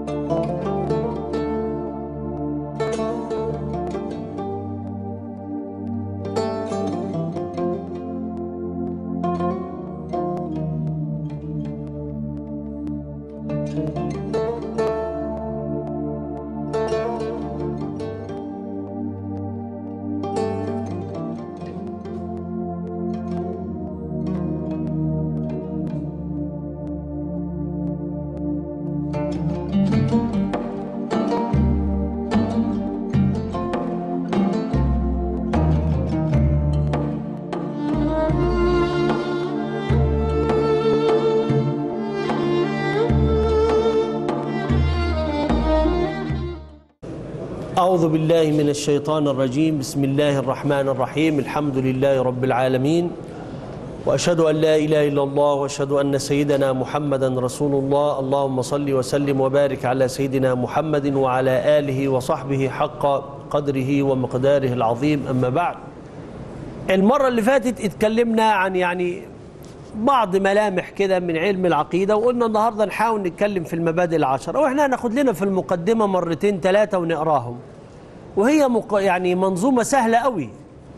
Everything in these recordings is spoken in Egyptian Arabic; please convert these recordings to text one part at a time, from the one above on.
أعوذ بالله من الشيطان الرجيم بسم الله الرحمن الرحيم الحمد لله رب العالمين وأشهد أن لا إله إلا الله وأشهد أن سيدنا محمدا رسول الله اللهم صل وسلم وبارك على سيدنا محمد وعلى آله وصحبه حق قدره ومقداره العظيم أما بعد المرة اللي فاتت اتكلمنا عن يعني بعض ملامح كده من علم العقيدة وقلنا النهاردة نحاول نتكلم في المبادئ العشرة وإحنا هناخد لنا في المقدمة مرتين ثلاثة ونقراهم وهي مق... يعني منظومة سهلة قوي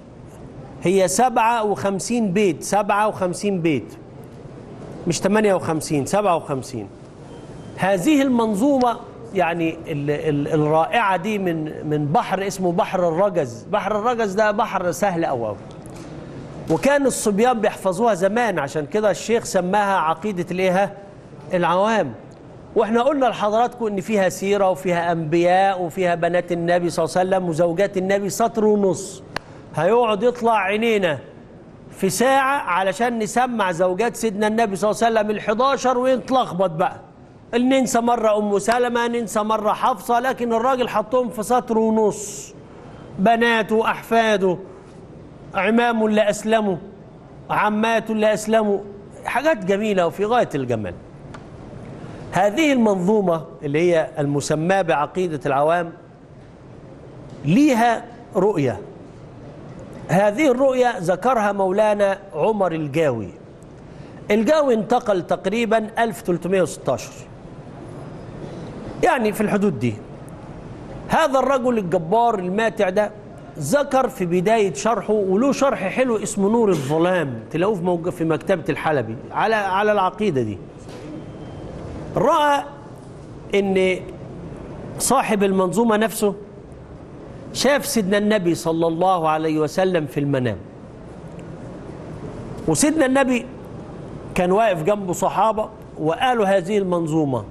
هي سبعة وخمسين بيت سبعة وخمسين بيت مش تمانية وخمسين سبعة وخمسين هذه المنظومة يعني ال... ال... الرائعة دي من من بحر اسمه بحر الرجز بحر الرجز ده بحر سهل أوي أوي وكان الصبيان بيحفظوها زمان عشان كده الشيخ سماها عقيدة الايه العوام واحنا قلنا لحضراتكم ان فيها سيرة وفيها انبياء وفيها بنات النبي صلى الله عليه وسلم وزوجات النبي سطر ونص هيقعد يطلع عينينا في ساعة علشان نسمع زوجات سيدنا النبي صلى الله عليه وسلم ال11 ونتلخبط بقى ننسى مرة أم سلمة ننسى مرة حفصة لكن الراجل حطهم في سطر ونص بناته وأحفاده عمام لا أسلموا عمات لا أسلموا حاجات جميلة وفي غاية الجمال هذه المنظومة اللي هي المسماة بعقيدة العوام ليها رؤية هذه الرؤية ذكرها مولانا عمر الجاوي الجاوي انتقل تقريبا 1316 يعني في الحدود دي هذا الرجل الجبار الماتع ده ذكر في بداية شرحه وله شرح حلو اسمه نور الظلام تلاقوه في, موجود في مكتبة الحلبي على على العقيدة دي رأى ان صاحب المنظومة نفسه شاف سيدنا النبي صلى الله عليه وسلم في المنام وسيدنا النبي كان واقف جنبه صحابة وقالوا هذه المنظومة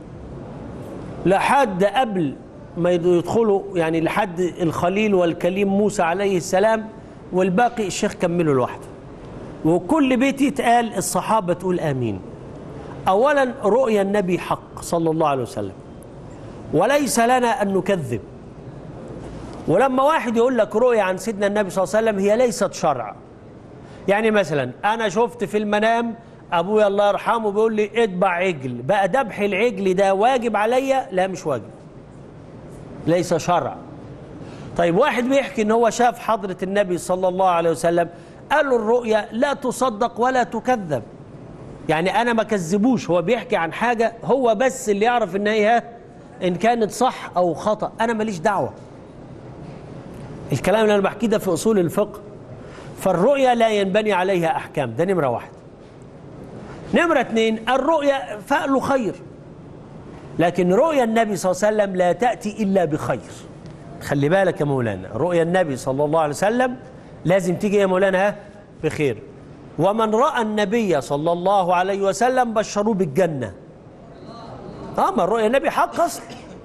لحد قبل ما يدخلوا يعني لحد الخليل والكليم موسى عليه السلام والباقي الشيخ كمله لوحده وكل بيت يتقال الصحابة تقول آمين أولا رؤيا النبي حق صلى الله عليه وسلم وليس لنا أن نكذب ولما واحد يقول لك رؤيا عن سيدنا النبي صلى الله عليه وسلم هي ليست شرع يعني مثلا أنا شفت في المنام أبويا الله يرحمه بيقول لي اتبع عجل بقى ذبح العجل ده واجب عليا لا مش واجب ليس شرع طيب واحد بيحكي ان هو شاف حضرة النبي صلى الله عليه وسلم قال له الرؤيا لا تصدق ولا تكذب يعني انا ما كذبوش هو بيحكي عن حاجة هو بس اللي يعرف ان هي ان كانت صح او خطأ انا ماليش دعوة الكلام اللي انا بحكيه ده في اصول الفقه فالرؤيا لا ينبني عليها احكام ده نمرة واحد نمرة اتنين الرؤيا فأل خير لكن رؤيا النبي صلى الله عليه وسلم لا تأتي إلا بخير خلي بالك يا مولانا رؤيا النبي صلى الله عليه وسلم لازم تيجي يا مولانا بخير ومن رأى النبي صلى الله عليه وسلم بشروه بالجنة اه ما رؤيا النبي حق اصلا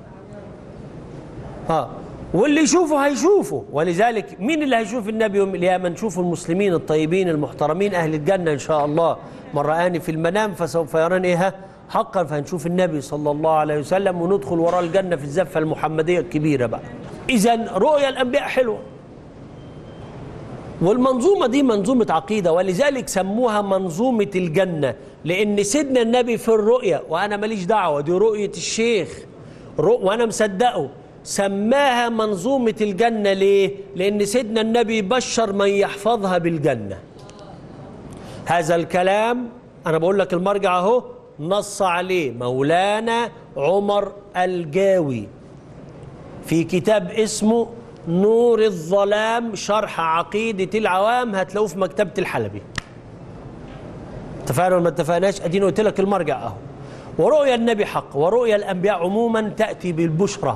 اه واللي يشوفه هيشوفه ولذلك مين اللي هيشوف النبي يوم القيامه نشوف المسلمين الطيبين المحترمين اهل الجنه ان شاء الله من رآني في المنام فسوف يراني ايه حقا فهنشوف النبي صلى الله عليه وسلم وندخل وراء الجنة في الزفة المحمدية الكبيرة بقى إذا رؤيا الأنبياء حلوة والمنظومة دي منظومة عقيدة ولذلك سموها منظومة الجنة لأن سيدنا النبي في الرؤيا وأنا ماليش دعوة دي رؤية الشيخ وأنا مصدقه سماها منظومة الجنة ليه؟ لأن سيدنا النبي بشر من يحفظها بالجنة هذا الكلام أنا بقول لك المرجع أهو نص عليه مولانا عمر الجاوي في كتاب اسمه نور الظلام شرح عقيدة العوام هتلاقوه في مكتبة الحلبي اتفقنا ولا ما اتفقناش اديني قلت لك المرجع اهو ورؤيا النبي حق ورؤيا الانبياء عموما تاتي بالبشرى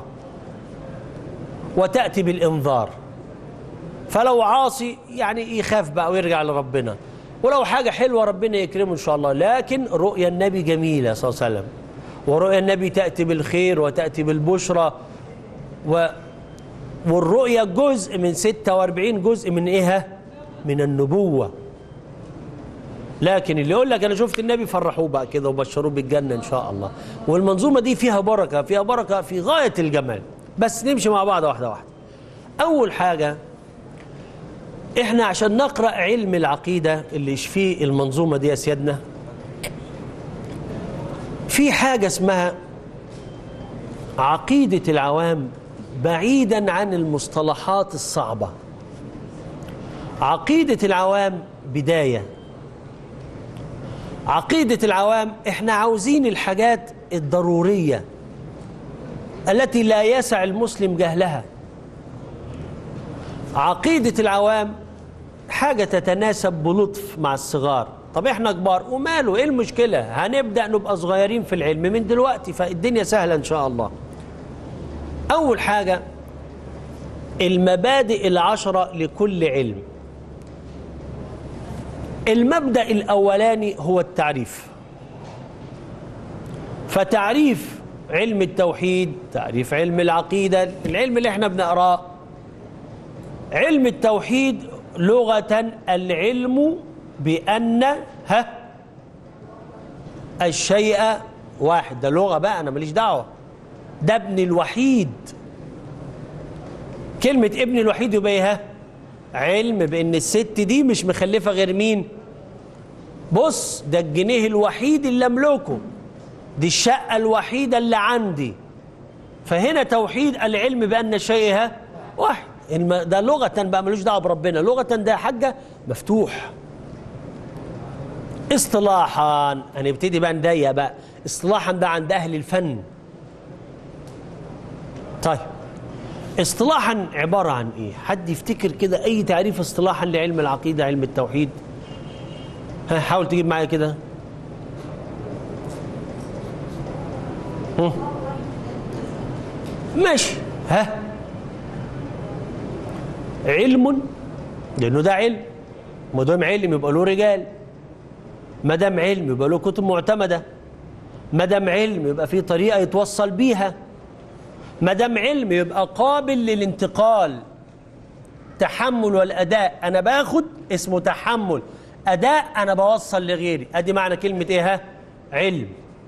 وتاتي بالانذار فلو عاصي يعني يخاف بقى ويرجع لربنا ولو حاجه حلوه ربنا يكرمه ان شاء الله لكن رؤيا النبي جميله صلى الله عليه وسلم ورؤيا النبي تاتي بالخير وتاتي بالبشرى و والرؤيا جزء من 46 جزء من ايه من النبوه لكن اللي يقول لك انا شفت النبي فرحوه بقى كده وبشروه بالجنه ان شاء الله والمنظومه دي فيها بركه فيها بركه في غايه الجمال بس نمشي مع بعض واحده واحده اول حاجه احنا عشان نقرا علم العقيده اللي يشفيه المنظومه دي يا سيادنا في حاجه اسمها عقيده العوام بعيدا عن المصطلحات الصعبه عقيده العوام بدايه عقيدة العوام احنا عاوزين الحاجات الضرورية التي لا يسع المسلم جهلها عقيدة العوام حاجة تتناسب بلطف مع الصغار طب احنا كبار وماله ايه المشكلة هنبدأ نبقى صغيرين في العلم من دلوقتي فالدنيا سهلة ان شاء الله اول حاجة المبادئ العشرة لكل علم المبدأ الأولاني هو التعريف فتعريف علم التوحيد تعريف علم العقيدة العلم اللي احنا بنقراه علم التوحيد لغة العلم بأن ها الشيء واحد ده لغة بقى أنا ماليش دعوة ده ابن الوحيد كلمة ابن الوحيد يبقى ايه ها علم بان الست دي مش مخلفه غير مين بص ده الجنيه الوحيد اللي املكه دي الشقه الوحيده اللي عندي فهنا توحيد العلم بان الشيء ها واحد ده لغه بقى ملوش دعوه بربنا لغه ده يا حاجه مفتوح اصطلاحا هنبتدي بقى نضيق بقى اصطلاحا ده عند اهل الفن طيب اصطلاحا عبارة عن ايه حد يفتكر كده اي تعريف اصطلاحا لعلم العقيدة علم التوحيد ها حاول تجيب معايا كده ماشي ها علم لانه ده علم ما دام علم يبقى له رجال ما دام علم يبقى له كتب معتمده ما دام علم يبقى في طريقه يتوصل بيها ما دام علم يبقى قابل للانتقال تحمل والاداء انا باخد اسمه تحمل اداء انا بوصل لغيري ادي معنى كلمه ايه ها علم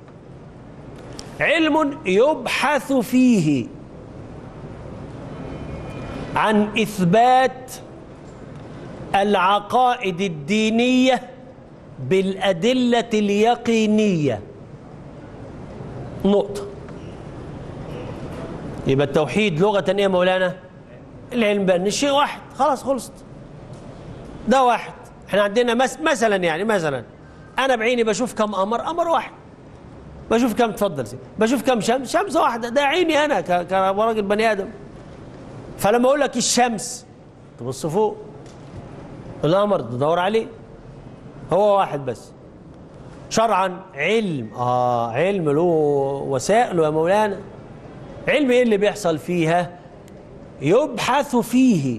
علم يبحث فيه عن اثبات العقائد الدينيه بالادله اليقينيه نقطه يبقى التوحيد لغة ايه يا مولانا العلم بأن الشيء واحد خلاص خلصت ده واحد احنا عندنا مس مثلا يعني مثلا انا بعيني بشوف كم قمر قمر واحد بشوف كم تفضل سي. بشوف كم شمس شمس واحدة ده عيني انا كراجل بني ادم فلما اقول لك الشمس تبص فوق القمر تدور عليه هو واحد بس شرعا علم اه علم له وسائل يا مولانا علم ايه اللي بيحصل فيها يبحث فيه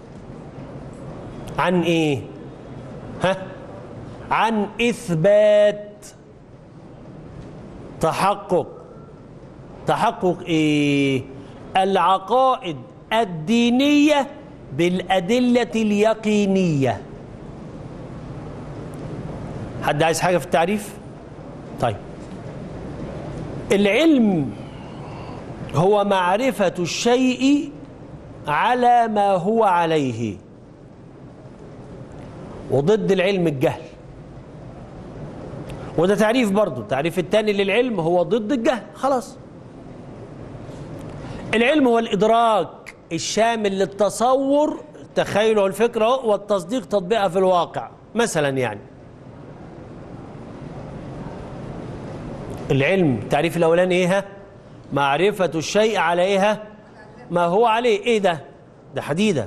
عن ايه ها عن اثبات تحقق تحقق ايه العقائد الدينيه بالادله اليقينيه حد عايز حاجه في التعريف طيب العلم هو معرفة الشيء على ما هو عليه وضد العلم الجهل وده تعريف برضه التعريف الثاني للعلم هو ضد الجهل خلاص العلم هو الإدراك الشامل للتصور التخيل والفكرة والتصديق تطبيقها في الواقع مثلا يعني العلم التعريف الاولاني ايه ها؟ معرفه الشيء على ايه ها؟ ما هو عليه ايه ده ده حديده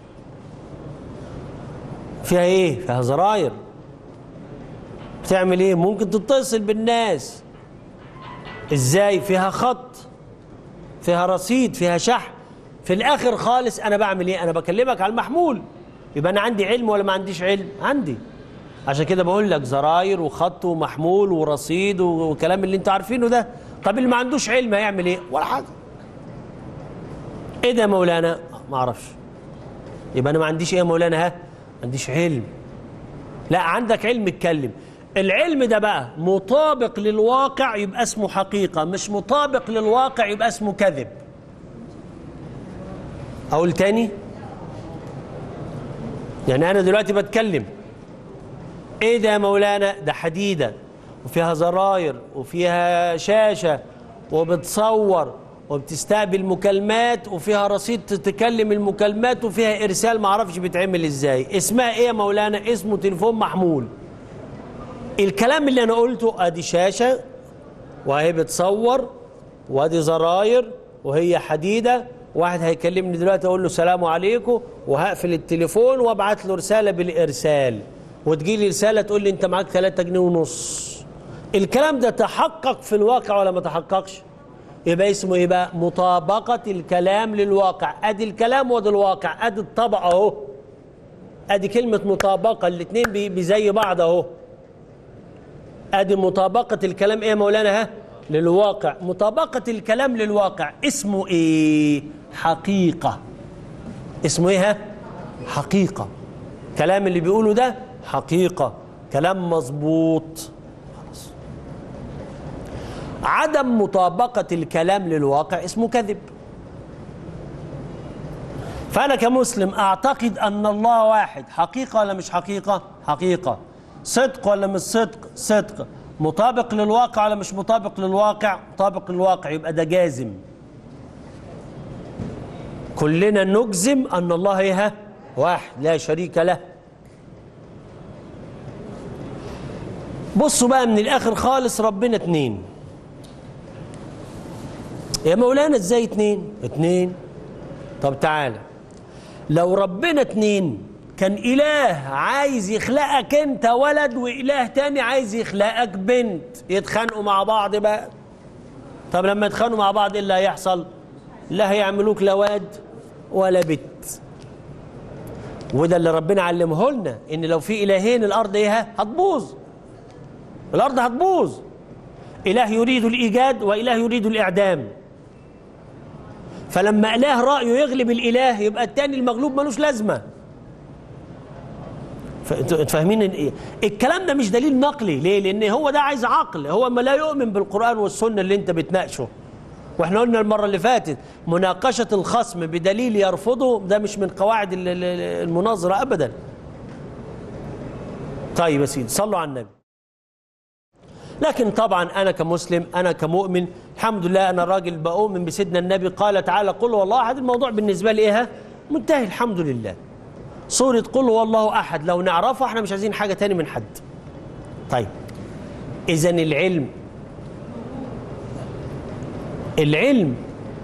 فيها ايه فيها زراير بتعمل ايه ممكن تتصل بالناس ازاي فيها خط فيها رصيد فيها شحن في الاخر خالص انا بعمل ايه انا بكلمك على المحمول يبقى انا عندي علم ولا ما عنديش علم عندي عشان كده بقول لك زراير وخط ومحمول ورصيد وكلام اللي انتوا عارفينه ده طب اللي ما عندوش علم هيعمل ايه ولا حاجه ايه ده يا مولانا ما اعرفش يبقى انا ما عنديش ايه يا مولانا ها ما عنديش علم لا عندك علم اتكلم العلم ده بقى مطابق للواقع يبقى اسمه حقيقة مش مطابق للواقع يبقى اسمه كذب أقول تاني يعني أنا دلوقتي بتكلم إيه ده يا مولانا ده حديدة وفيها زراير وفيها شاشة وبتصور وبتستقبل مكالمات وفيها رصيد تتكلم المكالمات وفيها إرسال معرفش بيتعمل إزاي اسمها إيه يا مولانا اسمه تليفون محمول الكلام اللي انا قلته ادي شاشه وهي بتصور وادي زراير وهي حديده واحد هيكلمني دلوقتي اقول له سلام عليكم وهقفل التليفون وابعت له رساله بالارسال وتجي لي رساله تقول لي انت معاك 3 جنيه ونص الكلام ده تحقق في الواقع ولا ما تحققش يبقى اسمه ايه بقى مطابقه الكلام للواقع ادي الكلام وادي الواقع ادي الطبق اهو ادي كلمه مطابقه الاثنين بزي بعض اهو ادي مطابقة الكلام ايه يا مولانا ها للواقع مطابقة الكلام للواقع اسمه ايه حقيقة اسمه ايه ها حقيقة كلام اللي بيقوله ده حقيقة كلام مظبوط عدم مطابقة الكلام للواقع اسمه كذب فأنا كمسلم أعتقد أن الله واحد حقيقة ولا مش حقيقة حقيقة صدق ولا مش صدق صدق مطابق للواقع ولا مش مطابق للواقع مطابق للواقع يبقى ده جازم كلنا نجزم أن الله إيه واحد لا شريك له بصوا بقى من الآخر خالص ربنا اتنين يا مولانا ازاي اتنين اتنين طب تعالى لو ربنا اتنين كان إله عايز يخلقك أنت ولد وإله تاني عايز يخلقك بنت يتخانقوا مع بعض بقى طب لما يتخانقوا مع بعض إيه اللي هيحصل؟ لا هيعملوك لا واد ولا بت وده اللي ربنا علمه لنا إن لو في إلهين الأرض إيه هتبوظ الأرض هتبوظ إله يريد الإيجاد وإله يريد الإعدام فلما إله رأيه يغلب الإله يبقى التاني المغلوب ملوش لازمة انتوا فاهمين ايه الكلام ده مش دليل نقلي ليه لان هو ده عايز عقل هو ما لا يؤمن بالقران والسنه اللي انت بتناقشه واحنا قلنا المره اللي فاتت مناقشه الخصم بدليل يرفضه ده مش من قواعد المناظره ابدا طيب يا سيدي صلوا على النبي لكن طبعا انا كمسلم انا كمؤمن الحمد لله انا راجل بؤمن بسيدنا النبي قال تعالى قل والله احد الموضوع بالنسبه لي ايه منتهي الحمد لله سورة قل هو الله أحد لو نعرفها احنا مش عايزين حاجة تاني من حد طيب إذا العلم العلم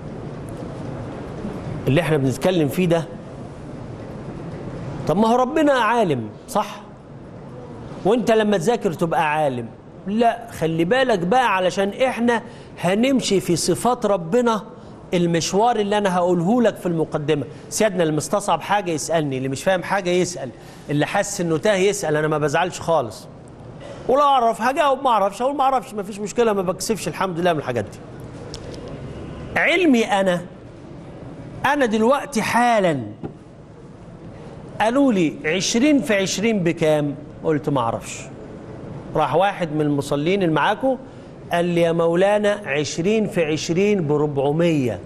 اللي احنا بنتكلم فيه ده طب ما هو ربنا عالم صح وانت لما تذاكر تبقى عالم لا خلي بالك بقى علشان احنا هنمشي في صفات ربنا المشوار اللي انا هقوله لك في المقدمه سيادنا اللي مستصعب حاجه يسالني اللي مش فاهم حاجه يسال اللي حاسس انه تاه يسال انا ما بزعلش خالص ولا اعرف هجاوب ما اعرفش اقول ما اعرفش ما فيش مشكله ما بكسفش الحمد لله من الحاجات دي علمي انا انا دلوقتي حالا قالوا لي عشرين في عشرين بكام قلت ما اعرفش راح واحد من المصلين اللي معاكم قال لي يا مولانا عشرين في عشرين بربعمية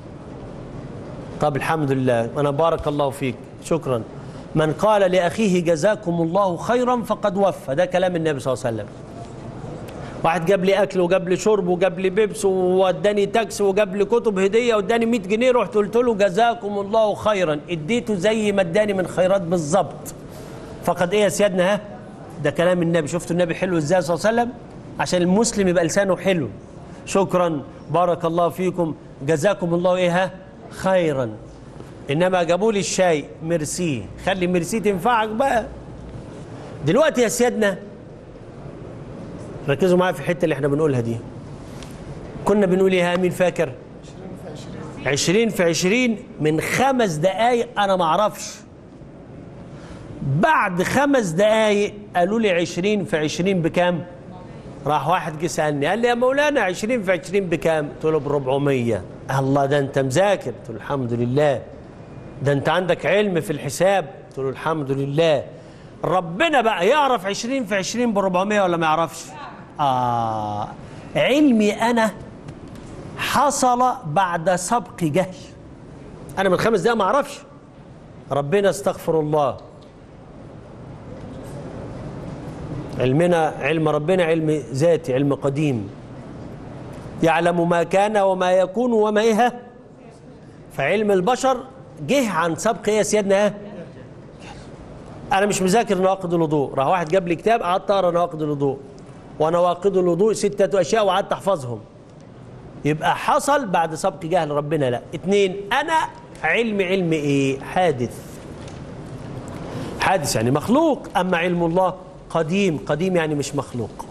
طب الحمد لله أنا بارك الله فيك شكرا من قال لأخيه جزاكم الله خيرا فقد وفى ده كلام النبي صلى الله عليه وسلم واحد جاب لي اكل وجاب لي شرب وجاب لي بيبس واداني تاكسي وجاب لي كتب هديه واداني 100 جنيه رحت قلت له جزاكم الله خيرا اديته زي ما اداني من خيرات بالظبط فقد ايه يا سيادنا ها ده كلام النبي شفتوا النبي حلو ازاي صلى الله عليه وسلم عشان المسلم يبقى لسانه حلو شكرا بارك الله فيكم جزاكم الله ايه خيرا انما جابوا لي الشاي ميرسي خلي ميرسي تنفعك بقى دلوقتي يا سيادنا ركزوا معايا في الحته اللي احنا بنقولها دي كنا بنقول ايه مين فاكر عشرين في عشرين من خمس دقايق انا ما اعرفش بعد خمس دقايق قالوا لي عشرين في عشرين بكام راح واحد جه سالني قال لي يا مولانا 20 في 20 بكام؟ قلت له ب 400 الله ده انت مذاكر قلت له الحمد لله ده انت عندك علم في الحساب قلت له الحمد لله ربنا بقى يعرف 20 في 20 ب 400 ولا ما يعرفش؟ اه علمي انا حصل بعد سبق جهل انا من خمس دقايق ما اعرفش ربنا استغفر الله علمنا علم ربنا علم ذاتي علم قديم يعلم ما كان وما يكون وما ايه فعلم البشر جه عن سبق ايه يا سيادنا انا مش مذاكر نواقض الوضوء راح واحد جاب لي كتاب قعدت اقرا نواقض الوضوء ونواقض الوضوء ستة اشياء وقعدت احفظهم يبقى حصل بعد سبق جهل ربنا لا اتنين انا علم علم ايه حادث حادث يعني مخلوق اما علم الله قديم قديم يعني مش مخلوق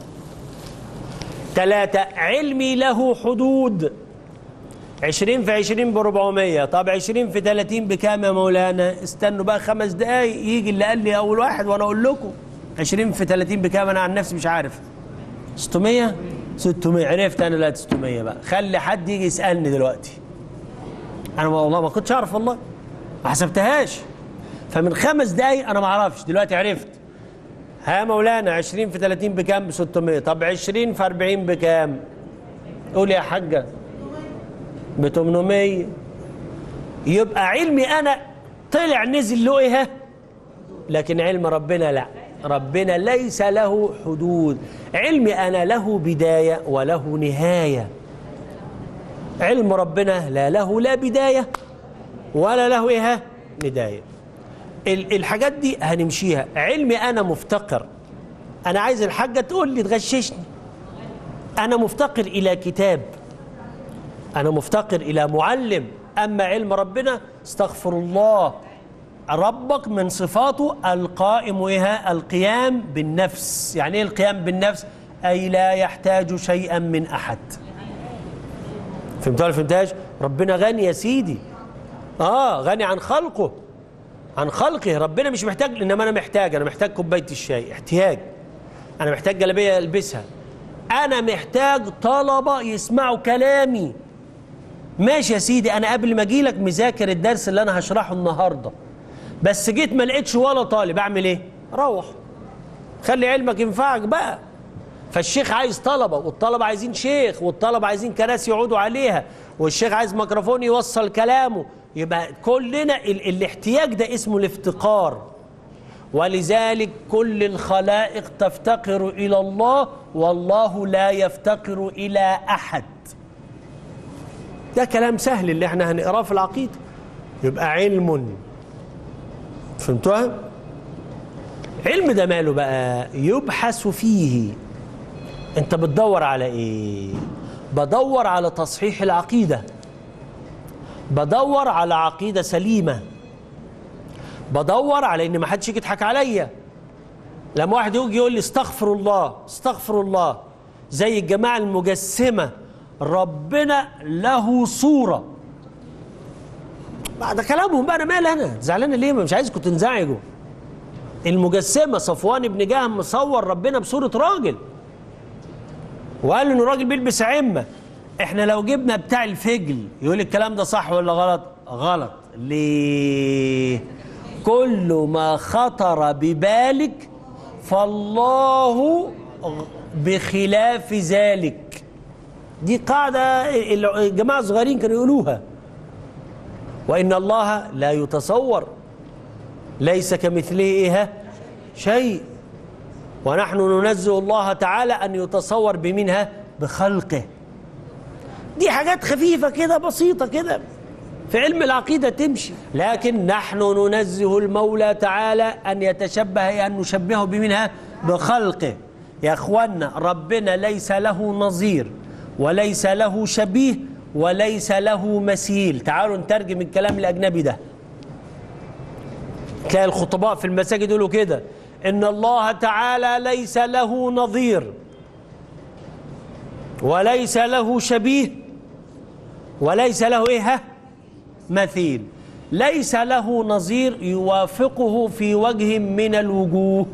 ثلاثة علمي له حدود عشرين في عشرين بربعمية طب عشرين في ثلاثين بكام يا مولانا استنوا بقى خمس دقايق يجي اللي قال لي أول واحد وأنا أقول لكم عشرين في ثلاثين بكام أنا عن نفسي مش عارف ستمية ستمية عرفت أنا لا ستمية بقى خلي حد يجي يسألني دلوقتي أنا والله ما كنتش أعرف والله ما حسبتهاش فمن خمس دقايق أنا ما أعرفش دلوقتي عرفت ها مولانا 20 في 30 بكام ب 600 طب 20 في 40 بكام قول يا حاجة ب 800 يبقى علمي أنا طلع نزل له إيه لكن علم ربنا لا ربنا ليس له حدود علمي أنا له بداية وله نهاية علم ربنا لا له لا بداية ولا له إيه بداية الحاجات دي هنمشيها علمي انا مفتقر انا عايز الحاجه تقول لي تغششني انا مفتقر الى كتاب انا مفتقر الى معلم اما علم ربنا استغفر الله ربك من صفاته القائم وها القيام بالنفس يعني ايه القيام بالنفس اي لا يحتاج شيئا من احد فهمتوا ولا فهمتهاش ربنا غني يا سيدي اه غني عن خلقه عن خلقه ربنا مش محتاج انما انا محتاج انا محتاج كوبايه الشاي احتياج انا محتاج جلابيه البسها انا محتاج طلبه يسمعوا كلامي ماشي يا سيدي انا قبل ما اجي لك مذاكر الدرس اللي انا هشرحه النهارده بس جيت ما لقيتش ولا طالب اعمل ايه روح خلي علمك ينفعك بقى فالشيخ عايز طلبه والطلبه عايزين شيخ والطلبه عايزين كراسي يقعدوا عليها والشيخ عايز ميكروفون يوصل كلامه يبقى كلنا ال الاحتياج ده اسمه الافتقار ولذلك كل الخلائق تفتقر إلى الله والله لا يفتقر إلى أحد ده كلام سهل اللي احنا هنقراه في العقيدة يبقى علم فهمتوها؟ علم ده ماله بقى يبحث فيه انت بتدور على ايه بدور على تصحيح العقيده بدور على عقيدة سليمة بدور على ان ما حدش يجي يضحك عليا لما واحد يجي يقول لي استغفر الله استغفر الله زي الجماعة المجسمة ربنا له صورة بعد كلامهم بقى انا مال انا زعلان ليه مش عايزكم تنزعجوا المجسمة صفوان بن جهم مصور ربنا بصورة راجل وقال انه راجل بيلبس عمة احنا لو جبنا بتاع الفجل يقول الكلام ده صح ولا غلط غلط ليه كل ما خطر ببالك فالله بخلاف ذلك دي قاعدة الجماعة الصغيرين كانوا يقولوها وإن الله لا يتصور ليس كمثله إيه شيء ونحن ننزه الله تعالى أن يتصور بمنها بخلقه دي حاجات خفيفة كده بسيطة كده في علم العقيدة تمشي لكن نحن ننزه المولى تعالى أن يتشبه أن نشبهه بمنها بخلقه يا اخوانا ربنا ليس له نظير وليس له شبيه وليس له مثيل تعالوا نترجم الكلام الاجنبي ده تلاقي الخطباء في المساجد يقولوا كده ان الله تعالى ليس له نظير وليس له شبيه وليس له ايه ها؟ مثيل ليس له نظير يوافقه في وجه من الوجوه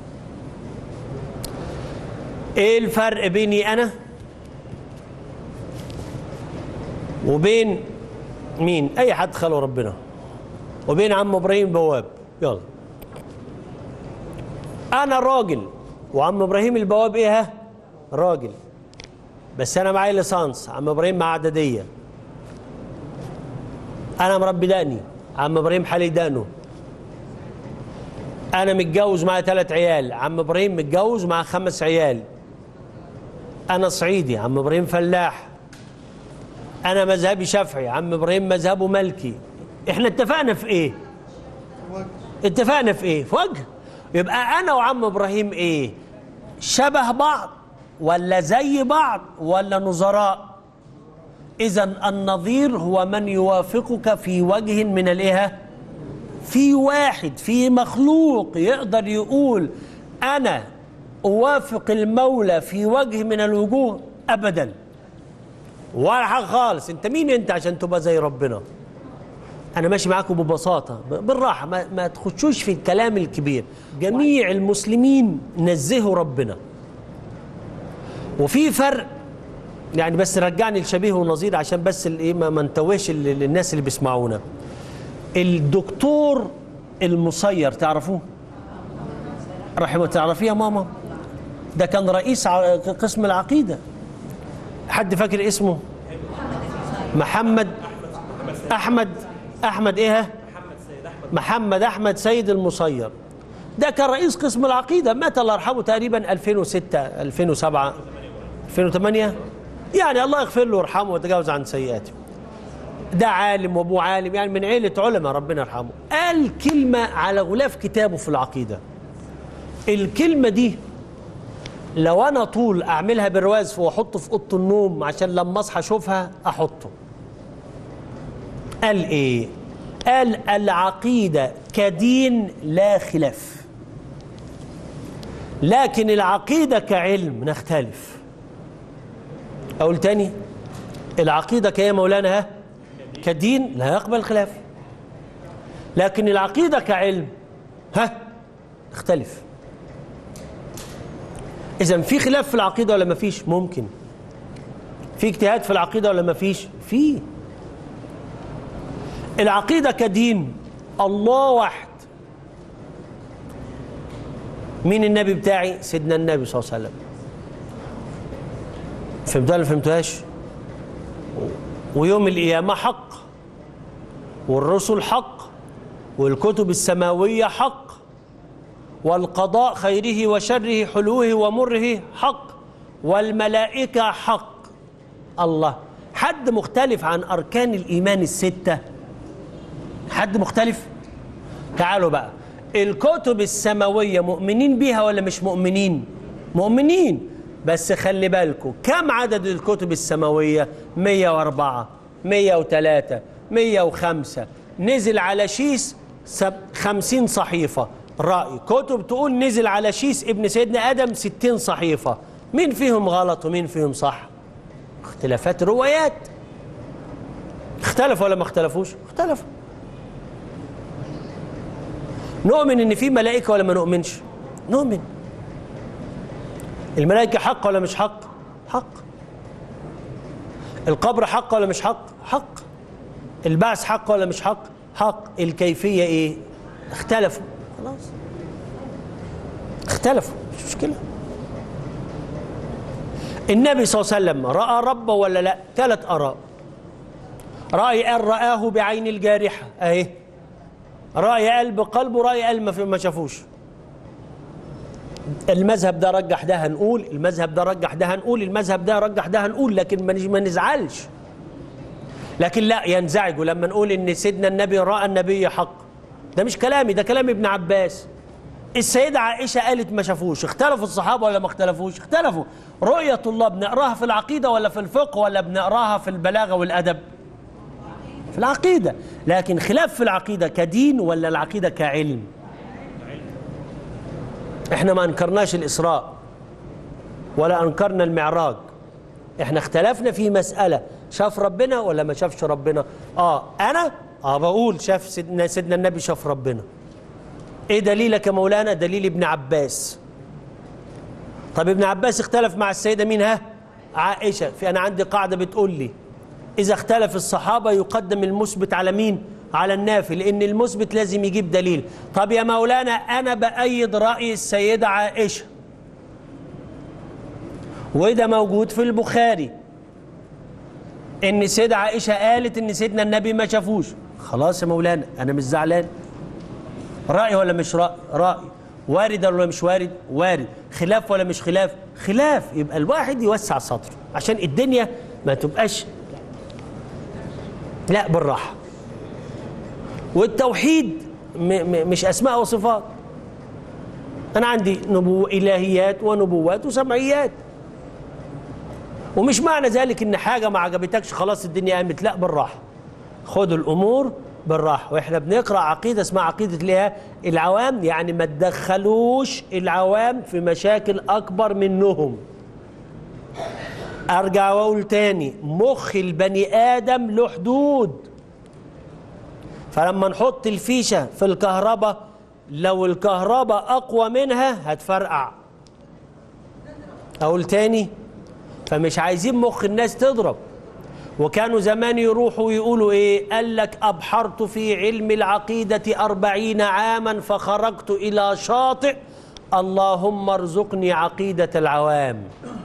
ايه الفرق بيني انا وبين مين اي حد خلق ربنا وبين عم ابراهيم بواب يلا انا راجل وعم ابراهيم البواب ايه ها راجل بس انا معايا ليسانس عم ابراهيم مع اعداديه انا مربي دقني عم ابراهيم حالي دقنه انا متجوز معايا ثلاث عيال عم ابراهيم متجوز مع خمس عيال انا صعيدي عم ابراهيم فلاح انا مذهبي شافعي عم ابراهيم مذهبه ملكي احنا اتفقنا في ايه اتفقنا في ايه في وجه يبقى انا وعم ابراهيم ايه شبه بعض ولا زي بعض ولا نظراء اذا النظير هو من يوافقك في وجه من الايه في واحد في مخلوق يقدر يقول انا اوافق المولى في وجه من الوجوه ابدا ولا حاجه خالص انت مين انت عشان تبقى زي ربنا انا ماشي معاكم ببساطه بالراحه ما, ما تخشوش في الكلام الكبير جميع المسلمين نزهوا ربنا وفي فرق يعني بس رجعني لشبيه ونظير عشان بس الايه ما ما نتوهش ال- ال- الناس اللي بيسمعونا الدكتور المصير تعرفوه رحمه تعرفيه يا ماما ده كان رئيس ع- قسم العقيده حد فاكر اسمه محمد احمد احمد ايه محمد احمد سيد المصير ده كان رئيس قسم العقيده مات الله يرحمه تقريبا 2006 2007 2008 يعني الله يغفر له ويرحمه ويتجاوز عن سيئاته ده عالم وابوه عالم يعني من عيله علماء ربنا يرحمه قال كلمه على غلاف كتابه في العقيده الكلمه دي لو انا طول اعملها برواز واحطه في اوضه النوم عشان لما اصحى اشوفها احطه قال ايه قال العقيده كدين لا خلاف لكن العقيده كعلم نختلف اقول تاني العقيده كايه مولانا ها كدين لا يقبل خلاف لكن العقيده كعلم ها تختلف اذا في خلاف في العقيده ولا ما فيش ممكن في اجتهاد في العقيده ولا ما فيش في العقيده كدين الله واحد مين النبي بتاعي سيدنا النبي صلى الله عليه وسلم فهمتوها ولا فهمتوهاش ويوم القيامه حق والرسل حق والكتب السماويه حق والقضاء خيره وشره حلوه ومره حق والملائكة حق الله حد مختلف عن أركان الإيمان الستة حد مختلف تعالوا بقى الكتب السماوية مؤمنين بيها ولا مش مؤمنين مؤمنين بس خلي بالكم كم عدد الكتب السماوية 104 103 105 نزل على شيس سب- 50 صحيفة رأي كتب تقول نزل على شيس ابن سيدنا آدم 60 صحيفة مين فيهم غلط ومين فيهم صح اختلافات روايات اختلفوا ولا ما اختلفوش اختلفوا نؤمن ان في ملائكة ولا ما نؤمنش نؤمن الملائكة حق ولا مش حق حق القبر حق ولا مش حق حق البعث حق ولا مش حق حق الكيفية ايه اختلفوا خلاص اختلفوا مش مشكلة النبي صلى الله عليه وسلم رأى ربه ولا لا ثلاث آراء رأي قال رآه بعين الجارحة اهي رأي قال بقلبه رأي قال ما في- ما شافوش المذهب ده رجح ده هنقول المذهب ده رجح ده هنقول المذهب ده رجح ده هنقول لكن ما نج- ما نزعلش لكن لا ينزعجوا لما نقول ان سيدنا النبي راى النبي حق ده مش كلامي ده كلام ابن عباس السيدة عائشة قالت ما شافوش اختلفوا الصحابة ولا ما اختلفوش اختلفوا رؤية الله بنقراها في العقيدة ولا في الفقه ولا بنقراها في البلاغة والأدب في العقيدة لكن خلاف في العقيدة كدين ولا العقيدة كعلم احنا ما انكرناش الإسراء ولا أنكرنا المعراج احنا اختلفنا في مسألة شاف ربنا ولا ما شافش ربنا اه انا اه بقول شاف سيدنا, سيدنا النبي شاف ربنا ايه دليلك يا مولانا دليل ابن عباس طب ابن عباس اختلف مع السيدة مين ها عائشة في انا عندي قاعدة بتقول لي اذا اختلف الصحابة يقدم المثبت على مين على النافي لان المثبت لازم يجيب دليل طب يا مولانا انا بأيد رأي السيدة عائشة وده موجود في البخاري ان السيدة عائشة قالت ان سيدنا النبي ما شافوش خلاص يا مولانا انا مش زعلان رأي ولا مش رأي رأي وارد ولا مش وارد وارد خلاف ولا مش خلاف خلاف يبقى الواحد يوسع سطره عشان الدنيا ما تبقاش لا بالراحة والتوحيد م م مش أسماء وصفات أنا عندي نبو إلهيات ونبوات وسمعيات ومش معنى ذلك ان حاجة ما عجبتكش خلاص الدنيا قامت لا بالراحة خدوا الامور بالراحة واحنا بنقرأ عقيدة اسمها عقيدة ليها العوام يعني ما تدخلوش العوام في مشاكل اكبر منهم ارجع واقول تاني مخ البني ادم له حدود فلما نحط الفيشة في الكهرباء لو الكهرباء اقوى منها هتفرقع اقول تاني فمش عايزين مخ الناس تضرب وكانوا زمان يروحوا ويقولوا ايه قال لك أبحرت في علم العقيدة أربعين عاما فخرجت إلى شاطئ اللهم ارزقني عقيدة العوام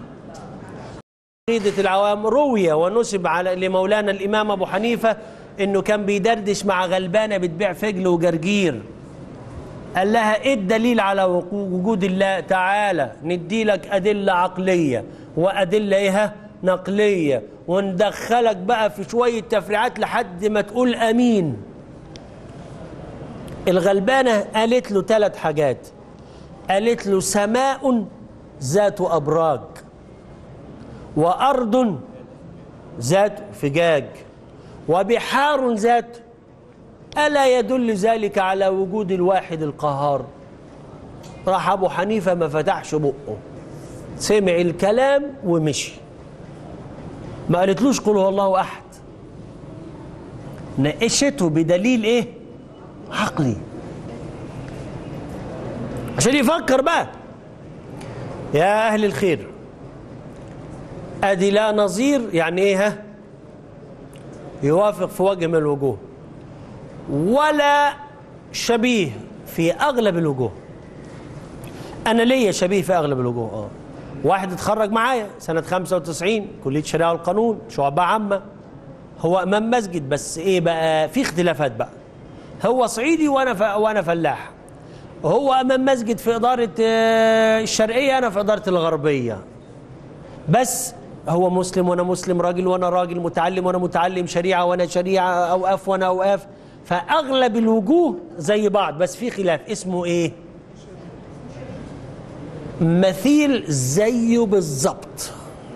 عقيدة العوام روية ونسب على لمولانا الإمام أبو حنيفة إنه كان بيدردش مع غلبانة بتبيع فجل وجرجير قال لها ايه الدليل على وجود الله تعالى ندي لك أدلة عقلية وأدلة إيه نقلية وندخلك بقى في شوية تفريعات لحد ما تقول أمين الغلبانة قالت له ثلاث حاجات قالت له سماء ذات أبراج وأرض ذات فجاج وبحار ذات ألا يدل ذلك على وجود الواحد القهار راح أبو حنيفة ما فتحش بقه سمع الكلام ومشي ما قالتلوش قل هو الله أحد ناقشته بدليل إيه عقلي عشان يفكر بقى يا أهل الخير أدي لا نظير يعني إيه ها يوافق في وجه من الوجوه ولا شبيه في أغلب الوجوه أنا ليا شبيه في أغلب الوجوه آه واحد اتخرج معايا سنة 95 كلية شريعة والقانون شعبة عامة هو إمام مسجد بس إيه بقى في اختلافات بقى هو صعيدي وأنا ف... وأنا فلاح هو أمام مسجد في إدارة الشرقية أنا في إدارة الغربية بس هو مسلم وأنا مسلم راجل وأنا راجل متعلم وأنا متعلم شريعة وأنا شريعة أوقاف وأنا أوقاف فأغلب الوجوه زي بعض بس في خلاف اسمه إيه مثيل زيه بالظبط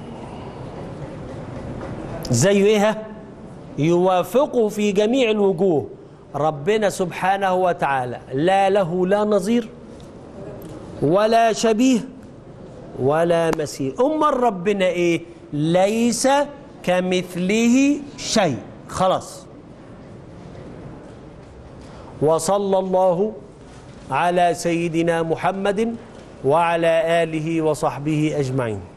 زيه ايه يوافقه في جميع الوجوه ربنا سبحانه وتعالى لا له لا نظير ولا شبيه ولا مثيل امال ربنا ايه ليس كمثله شيء خلاص وصلى الله على سيدنا محمد وعلى آله وصحبه أجمعين